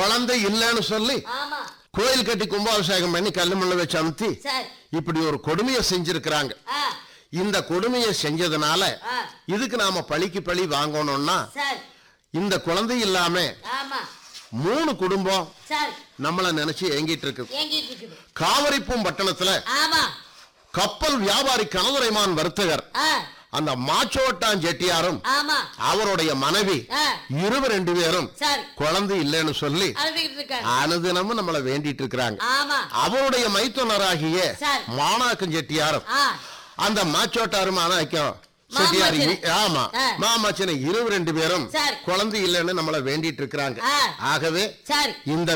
குழந்தை இல்லைன்னு சொல்லி ஆமா கோயில் கட்டி கும்பாபிஷேகம் பண்ணி கல்லு மண்ண வச்சு அமுத்தி சரி இப்படி ஒரு கொடுமையை செஞ்சிருக்கிறாங்க ஆ இந்த கொடுமையை செஞ்சதுனால ஆ இதுக்கு நாம பழிக்கு பழி வாங்கணும்னா சரி இந்த குழந்தை இல்லாம ஆமா மூணு குடும்பம் சரி நம்மள நினைச்சு ஏங்கிட்டு இருக்கு ஏங்கிட்டு இருக்குது காவிரிப்பும் பட்டணத்துல ஆமா கப்பல் வியாபாரி கனதுரைமான் வர்த்தகர் ஆ அந்த மாச்சோட்டான் செட்டியாரும் ஆமா அவருடைய மனைவி ஆ இருவர் ரெண்டு பேரும் சரி குழந்தை இல்லைன்னு சொல்லி அழுதுகிட்டு இருக்காரு அனுதினமும் நம்மள வேண்டிட்டு இருக்கிறாங்க ஆமா அவருடைய மைத்துனராகிய சரி. மாணாக்கம் செட்டியாரும் ஆ அந்த மாச்சோட்டாரும் மாணாக்கம் செட்டியார் மாமச்சனை. இ- ஆமா ஆ. மாமாச்சனை இருவர் ரெண்டு பேரும் சரி. குழந்தை இல்லைன்னு நம்மள வேண்டிட்டு இருக்கிறாங்க ஆ. ஆகவே சரி இந்த